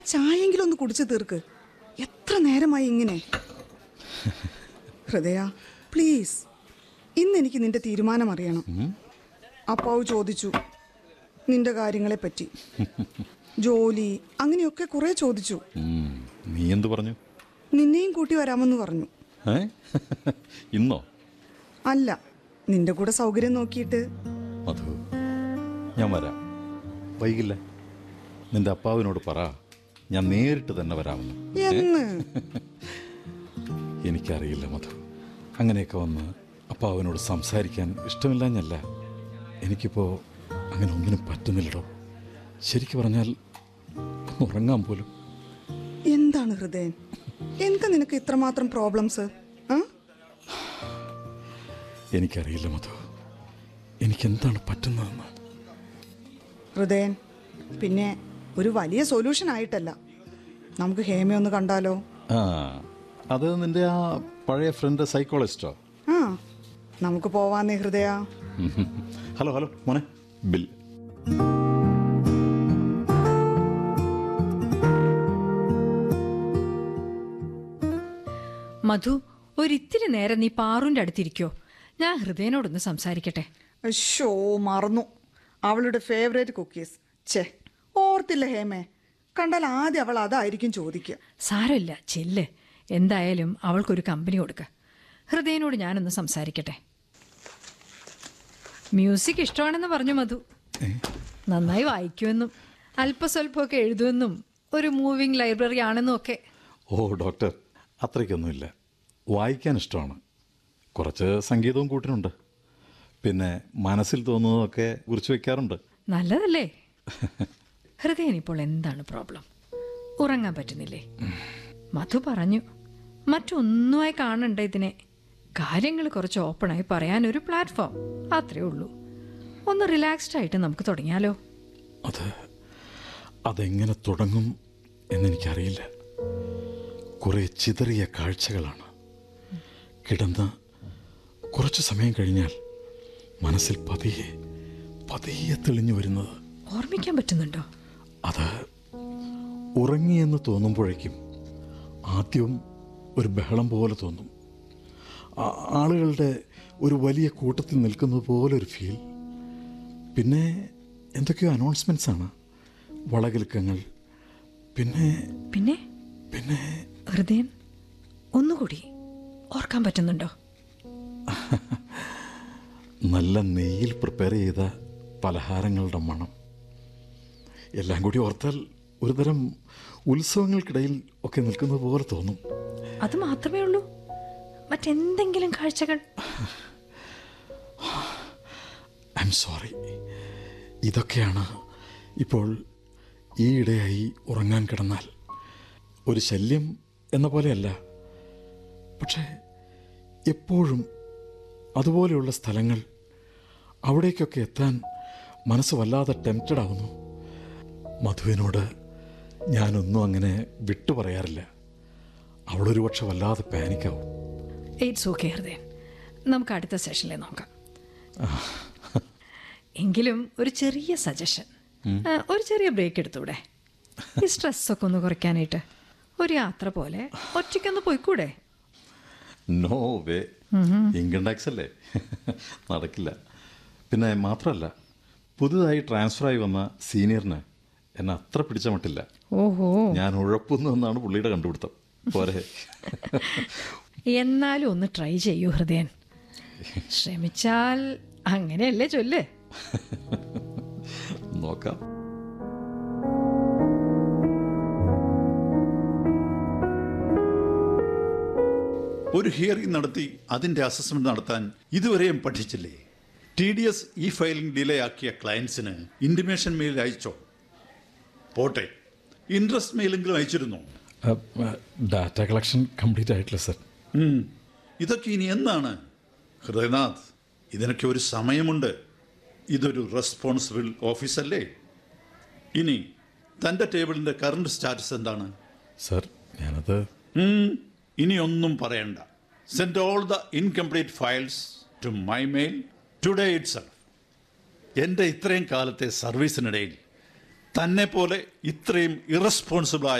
ചായെങ്കിലും ഒന്ന് കുടിച്ചു തീർക്ക് എത്ര നേരമായി ഇങ്ങനെ ഹൃദയ പ്ലീസ് ഇന്ന് എനിക്ക് നിന്റെ തീരുമാനം അറിയണം അപ്പാവ് ചോദിച്ചു നിന്റെ കാര്യങ്ങളെ പറ്റി ജോലി അങ്ങനെയൊക്കെ കുറെ ചോദിച്ചു ഉം, നീ എന്തു പറഞ്ഞു നിന്നെയും കൂട്ടി വരാമെന്ന് പറഞ്ഞു ഏ ഇന്നോ അല്ല നിന്റെ കൂടെ സൗകര്യം നോക്കിയിട്ട് മധു ഞാൻ വരാം വൈകില്ല നിന്റെ അപ്പാവിനോട് പറ ഞാൻ നേരിട്ട് തന്നെ വരാമെന്ന് എന്ന് എനിക്കറിയില്ല മധു അങ്ങനെയൊക്കെ വന്ന് അപ്പാവിനോട് സംസാരിക്കാൻ ഇഷ്ടമില്ലാഞ്ഞല്ല എനിക്കിപ്പോൾ അങ്ങനെ ഒന്നിനും പറ്റുന്നില്ലടോ ശരിക്കു പറഞ്ഞാൽ ഒന്ന് ഉറങ്ങാൻ പോലും എന്താണ് ഹൃദയൻ എന്താ നിനക്ക് ഇത്രമാത്രം പ്രോബ്ലംസ് ആ എനിക്കറിയില്ല മധു എനിക്കെന്താണ് പറ്റുന്നതെന്ന് ഹൃദയൻ പിന്നെ ഒരു വലിയ സൊല്യൂഷൻ ആയിട്ടല്ല നമുക്ക് ഹേമ ഒന്ന് കണ്ടാലോ ആ അത് നിന്റെ ആ പഴയ ഫ്രണ്ട് സൈക്കോളജിസ്റ്റോ ആ നമുക്ക് പോവാന്നേ ഹൃദയ ഹലോ ഹലോ മോനെ ബിൽ മധു ഒരിത്തിരി നേരം നീ പാറുന്റെ അടുത്തിരിക്കോ ഞാൻ ഹൃദയനോടൊന്ന് സംസാരിക്കട്ടെ ഷോ മറന്നു അവളുടെ ഫേവറേറ്റ് കുക്കീസ് ഛേ ഓർത്തില്ല ഹേമേ കണ്ടാൽ ആദ്യം അവൾ അതായിരിക്കും ചോദിക്കുക സാരമില്ല ചെല്ല് എന്തായാലും അവൾക്കൊരു കമ്പനി കൊടുക്ക ഹൃദയനോട് ഞാനൊന്ന് സംസാരിക്കട്ടെ മ്യൂസിക് ഇഷ്ടമാണെന്ന് പറഞ്ഞു മധു നന്നായി വായിക്കുമെന്നും അല്പസ്വല്പമൊക്കെ എഴുതുമെന്നും ഒരു മൂവിംഗ് ലൈബ്രറി ആണെന്നും ഒക്കെ ഓ ഡോക്ടർ അത്രയ്ക്കൊന്നുമില്ല വായിക്കാൻ ഇഷ്ടമാണ് കുറച്ച് സംഗീതവും കൂട്ടിനുണ്ട് പിന്നെ മനസ്സിൽ തോന്നുന്നതൊക്കെ കുറിച്ച് വെക്കാറുണ്ട് നല്ലതല്ലേ ഹൃദയൻ ഇപ്പോൾ എന്താണ് പ്രോബ്ലം ഉറങ്ങാൻ പറ്റുന്നില്ലേ മധു പറഞ്ഞു മറ്റൊന്നുമായി കാണണ്ട ഇതിനെ കാര്യങ്ങൾ കുറച്ച് ഓപ്പണായി പറയാൻ ഒരു പ്ലാറ്റ്ഫോം അത്രേ ഉള്ളൂ ഒന്ന് റിലാക്സ്ഡ് ആയിട്ട് നമുക്ക് തുടങ്ങിയാലോ അത് അതെങ്ങനെ തുടങ്ങും എന്നെനിക്കറിയില്ല കുറേ ചിതറിയ കാഴ്ചകളാണ് കിടന്ന് കുറച്ച് സമയം കഴിഞ്ഞാൽ മനസ്സിൽ പതിയെ പതിയെ തെളിഞ്ഞു വരുന്നത് ഓർമ്മിക്കാൻ പറ്റുന്നുണ്ടോ അത് ഉറങ്ങിയെന്ന് തോന്നുമ്പോഴേക്കും ആദ്യം ഒരു ബഹളം പോലെ തോന്നും ആ- ആളുകളുടെ ഒരു വലിയ കൂട്ടത്തിൽ നിൽക്കുന്നത് പോലെ ഒരു ഫീൽ പിന്നെ എന്തൊക്കെയോ അനൗൺസ്മെൻറ്റ്സ് ആണ് വളകിലുക്കങ്ങൾ പിന്നെ പിന്നെ പിന്നെ ഹൃദയൻ ഒന്നുകൂടി ഓർക്കാൻ പറ്റുന്നുണ്ടോ നല്ല നെയ്യിൽ പ്രിപ്പയർ ചെയ്ത പലഹാരങ്ങളുടെ മണം എല്ലാം കൂടി ഓർത്താൽ ഒരുതരം ഉത്സവങ്ങൾക്കിടയിൽ ഒക്കെ നിൽക്കുന്നത് പോലെ തോന്നും അത് മാത്രമേ ഉള്ളൂ മറ്റെന്തെങ്കിലും കാഴ്ചകൾ ഐ എം സോറി ഇതൊക്കെയാണ് ഇപ്പോൾ ഈയിടെയായി ഉറങ്ങാൻ കിടന്നാൽ ഒരു ശല്യം എന്ന പോലെയല്ല പക്ഷേ എപ്പോഴും അതുപോലെയുള്ള സ്ഥലങ്ങൾ അവിടേക്കൊക്കെ എത്താൻ മനസ്സ് വല്ലാതെ ടെംപ്റ്റഡ് ആവുന്നു മധുവിനോട് ഞാനൊന്നും അങ്ങനെ വിട്ടു പറയാറില്ല അവളൊരു പക്ഷെ വല്ലാതെ പാനിക്കാവും ഇറ്റ്സ് ഓക്കെ ഹൃദയൻ നമുക്ക് അടുത്ത സെഷനിൽ നോക്കാം എങ്കിലും ഒരു ചെറിയ സജഷൻ ഒരു ചെറിയ ബ്രേക്ക് എടുത്തൂടെ ഈ സ്ട്രെസ്സൊക്കെ ഒന്ന് കുറയ്ക്കാനായിട്ട് ഒരു യാത്ര പോലെ ഒറ്റയ്ക്കൊന്ന് പോയിക്കൂടെ നോ വേ ഇൻകം ടാക്സ് അല്ലേ നടക്കില്ല പിന്നെ മാത്രമല്ല പുതുതായി ട്രാൻസ്ഫർ ആയി വന്ന സീനിയറിന് എന്നെ അത്ര പിടിച്ച മട്ടില്ല ഓഹോ ഞാൻ ഉഴപ്പുന്നു എന്നാണ് പുള്ളിയുടെ കണ്ടുപിടുത്തം പോരെ എന്നാലും ഒന്ന് ട്രൈ ചെയ്യൂ ഹൃദയൻ ശ്രമിച്ചാൽ അങ്ങനെയല്ലേ ചൊല്ല് നോക്കാം ഒരു ഹിയറിംഗ് നടത്തി അതിന്റെ അസസ്മെന്റ് നടത്താൻ ഇതുവരെയും പഠിച്ചില്ലേ T D S E filing delay ആക്കിയ ക്ലയൻസിന് ഇന്റിമേഷൻ മെയിൽ അയച്ചോ പോട്ടെ ഇൻട്രസ്റ്റ് മെയിലെങ്കിലും അയച്ചിരുന്നോ ഡാറ്റ കളക്ഷൻ കംപ്ലീറ്റ് ആയിട്ടില്ല സർ ഉം. ഇതൊക്കെ ഇനി എന്നാണ് ഹൃദയനാഥ് ഇതിനൊക്കെ ഒരു സമയമുണ്ട് ഇതൊരു റെസ്പോൺസിബിൾ ഓഫീസല്ലേ ഇനി തൻ്റെ ടേബിളിൻ്റെ കറണ്ട് സ്റ്റാറ്റസ് എന്താണ് സർ ഞാനത് ഉം, ഇനി ഒന്നും പറയണ്ട send all the incomplete files to my mail today itself എൻ്റെ ഇത്രയും കാലത്തെ സർവീസിനിടയിൽ തന്നെ പോലെ ഇത്രയും ഇറസ്പോൺസിബിളായ